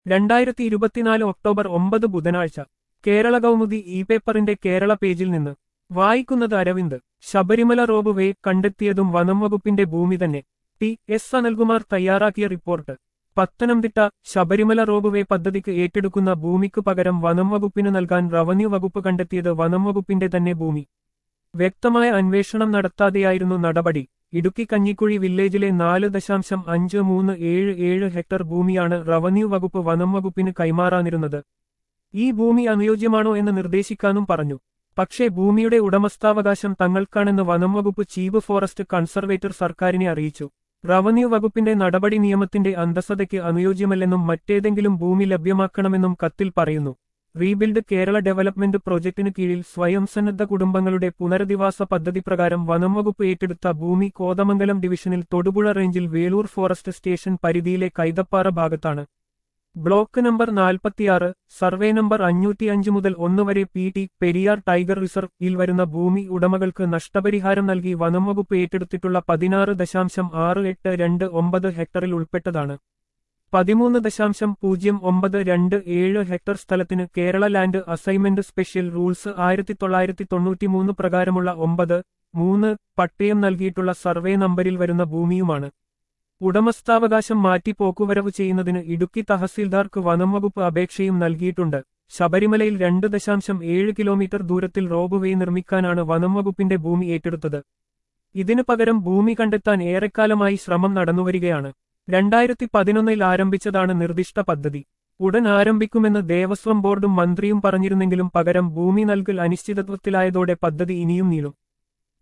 രണ്ടായിരത്തി ഇരുപത്തിനാല് ഒക്ടോബർ ഒമ്പത് ബുധനാഴ്ച കേരള കൗമുദി ഇ പേപ്പറിന്റെ കേരള പേജിൽ നിന്ന് വായിക്കുന്നത് അരവിന്ദ് ശബരിമല റോബ് വേ കണ്ടെത്തിയതും വനം വകുപ്പിന്റെ ഭൂമി തന്നെ ടി എസ് അനിൽകുമാർ തയ്യാറാക്കിയ report Pathanamthitta Sabarimala ropeway പദ്ധതിക്ക് ഏറ്റെടുക്കുന്ന ഭൂമിക്ക് പകരം വനം വകുപ്പിന് നൽകാൻ റവന്യൂ വകുപ്പ് കണ്ടെത്തിയത് വനം വകുപ്പിന്റെ തന്നെ ഭൂമി വ്യക്തമായ അന്വേഷണം നടത്താതെയായിരുന്നു നടപടി ഇടുക്കി കഞ്ഞിക്കുഴി വില്ലേജിലെ നാല് ദശാംശം അഞ്ച് മൂന്ന് ഏഴ് ഏഴ് ഹെക്ടർ ഭൂമിയാണ് റവന്യൂ വകുപ്പ് വനം വകുപ്പിന് കൈമാറാനിരുന്നത് ഈ ഭൂമി അനുയോജ്യമാണോ എന്ന് നിർദ്ദേശിക്കാനും പറഞ്ഞു പക്ഷേ ഭൂമിയുടെ ഉടമസ്ഥാവകാശം തങ്ങൾക്കാണെന്ന് വനം വകുപ്പ് ചീഫ് ഫോറസ്റ്റ് കൺസർവേറ്റർ സർക്കാരിനെ അറിയിച്ചു റവന്യൂ വകുപ്പിന്റെ നടപടി നിയമത്തിന്റെ അന്തസ്സതയ്ക്ക് അനുയോജ്യമല്ലെന്നും മറ്റേതെങ്കിലും ഭൂമി ലഭ്യമാക്കണമെന്നും കത്തിൽ പറയുന്നു റീബിൽഡ് കേരള ഡെവലപ്മെന്റ് പ്രോജക്ടിനു കീഴിൽ സ്വയം സന്നദ്ധ കുടുംബങ്ങളുടെ പുനരധിവാസ പദ്ധതി പ്രകാരം വനം വകുപ്പ് ഏറ്റെടുത്ത ഭൂമി കോതമംഗലം ഡിവിഷനിൽ തൊടുപുഴ റേഞ്ചിൽ വേളൂർ ഫോറസ്റ്റ് സ്റ്റേഷൻ പരിധിയിലെ കൈതപ്പാറ ഭാഗത്താണ് ബ്ലോക്ക് നമ്പർ നാൽപ്പത്തിയാറ് സർവേ നമ്പർ അഞ്ഞൂറ്റിയഞ്ച് മുതൽ ഒന്ന് വരെ P T Periyar tiger reserve വരുന്ന ഭൂമി ഉടമകൾക്ക് നഷ്ടപരിഹാരം നൽകി വനം വകുപ്പ് ഏറ്റെടുത്തിട്ടുള്ള പതിനാറ് ദശാംശം ആറ് എട്ട് രണ്ട് ഒമ്പത് ഹെക്ടറിൽ ഉൾപ്പെട്ടതാണ് പതിമൂന്ന് ദശാംശം പൂജ്യം ഒമ്പത് രണ്ട് ഏഴ് ഹെക്ടർ സ്ഥലത്തിന് Kerala land assignment special rules ആയിരത്തി തൊള്ളായിരത്തി തൊണ്ണൂറ്റിമൂന്ന് പ്രകാരമുള്ള ഒമ്പത് മൂന്ന് പട്ടയം നൽകിയിട്ടുള്ള സർവേ നമ്പരിൽ വരുന്ന ഭൂമിയുമാണ് ഉടമസ്ഥാവകാശം മാറ്റി പോക്കുവരവ് ചെയ്യുന്നതിന് ഇടുക്കി തഹസീൽദാർക്ക് വനം വകുപ്പ് അപേക്ഷയും നൽകിയിട്ടുണ്ട് ശബരിമലയിൽ രണ്ട് ദശാംശം ഏഴ് കിലോമീറ്റർ ദൂരത്തിൽ റോബ് വേ നിർമ്മിക്കാനാണ് വനം വകുപ്പിന്റെ ഭൂമി ഏറ്റെടുത്തത് ഇതിനു പകരം ഭൂമി കണ്ടെത്താൻ ഏറെക്കാലമായി ശ്രമം നടന്നുവരികയാണ് രണ്ടായിരത്തി പതിനൊന്നിൽ ആരംഭിച്ചതാണ് നിർദ്ദിഷ്ട പദ്ധതി ഉടൻ ആരംഭിക്കുമെന്ന് ദേവസ്വം ബോർഡും മന്ത്രിയും പറഞ്ഞിരുന്നെങ്കിലും പകരം ഭൂമി നൽകൽ അനിശ്ചിതത്വത്തിലായതോടെ പദ്ധതി ഇനിയും നീളും